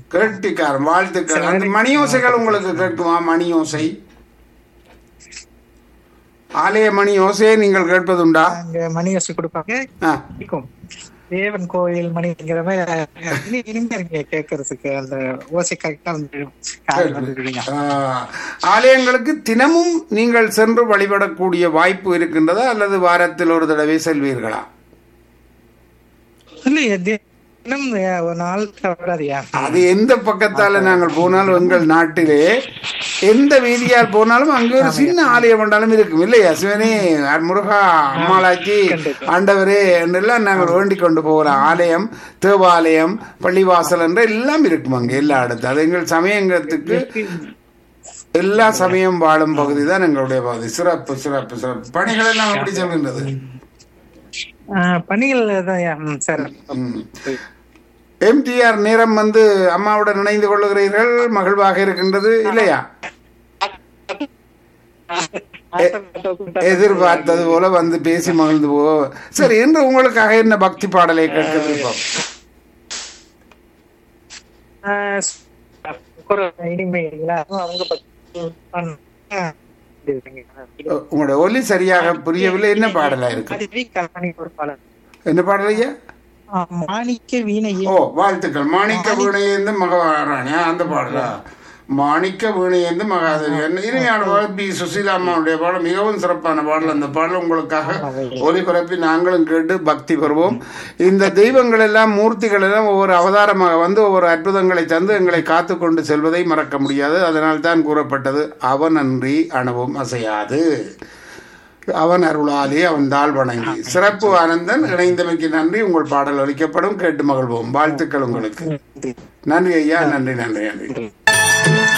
கேட்டிக்காரன் வாழ்த்துக்கள் அந்த மணியோசைகள் உங்களுக்கு கேட்குமா மணியோசை ஆலய மணி ஓசையை நீங்கள் கேட்பதுண்டா அங்க மணி வச்சு கொடுப்பாங்க ஆ, பிடிக்கும் தேவன் கோயில் மணிங்கிற மாதிரி இனி- இனிமையா இருக்கு கேட்கறதுக்கு அந்த ஓசை கரெக்டா வந்து கால் வந்துருக்கீங்க ஆ, ஆலயங்களுக்கு தினமும் நீங்கள் சென்று வழிபடக்கூடிய வாய்ப்பு இருக்கின்றதா அல்லது வாரத்தில் ஒரு தடவை செல்வீர்களா இல்லையே தினம் ஒரு நாள் தவறாதியா அது எந்த பக்கத்தால நாங்கள் போனாலும் எங்கள் நாட்டிலே எந்த வீதியால் போனாலும் அங்கே ஒரு சின்ன ஆலயம் என்றாலும் இருக்கும் இல்லையா சிவனே அர் முருகா அம்மாளாச்சி ஆண்டவரே என்றெல்லாம் நாங்கள் வேண்டிக் கொண்டு போகலாம் ஆலயம் தேவாலயம் பள்ளிவாசல் என்ற எல்லாம் இருக்கும் அங்கே எல்லா இடத்துல அது எங்கள் சமயங்கத்துக்கு எல்லா சமயம் வாழும் பகுதி தான் எங்களுடைய பகுதி சிறப்பு சிறப்பு சிறப்பு பணிகள் எல்லாம் எப்படி செல்கின்றது பணிகள் தான் ம், சரி எம்டிஆர் நேரம் வந்து அம்மாவுடன் இணைந்து கொள்ளுகிறீர்கள் மகிழ்வாக இருக்கின்றது இல்லையா எதிர்பார்த்தது போல வந்து பேசி மகிழ்ந்து போ சரி இன்று உங்களுக்காக என்ன பக்தி பாடலை கேட்க விருப்பம் ஆஹ் ஒரு இனிமை இல்லைங்களா அவங்க பத்தி பண்ண- ஆஹ் இது இருக்குங்க. உங்களோட ஒலி சரியாக புரியவில்லை என்ன பாடலா இருக்கு அதுவே கல்பனை ஒரு பாடல் என்ன பாடல் ஐயா ஆஹ் மாணிக்க வீணையே ஓ வாழ்த்துக்கள் மாணிக்க வீணையேந்து மகாராணி ஆ, அந்த பாடலா மாணிக்க வீணையேந்து மகாதேவி இனிமையான பாடல் பி சுசீலா அம்மாவுடைய பாடல் மிகவும் சிறப்பான பாடல் அந்த பாடல் உங்களுக்காக ஒலிபரப்பி நாங்களும் கேட்டு பக்தி பெறுவோம் இந்த தெய்வங்கள் எல்லாம் மூர்த்திகள் எல்லாம் ஒவ்வொரு அவதாரமாக வந்து ஒவ்வொரு அற்புதங்களை தந்து எங்களை காத்து கொண்டு செல்வதை மறக்க முடியாது அதனால் தான் கூறப்பட்டது அவன் அன்றி அணுவும் அசையாது அவன் அருளாலே அவன் தாழ் வணங்கி சிறப்பு ஆனந்தன் இணைந்தமைக்கு நன்றி உங்கள் பாடல் ஒலிக்கப்படும் கேட்டு மகிழ்வோம் வாழ்த்துக்கள் உங்களுக்கு நன்றி ஐயா நன்றி நன்றி நன்றி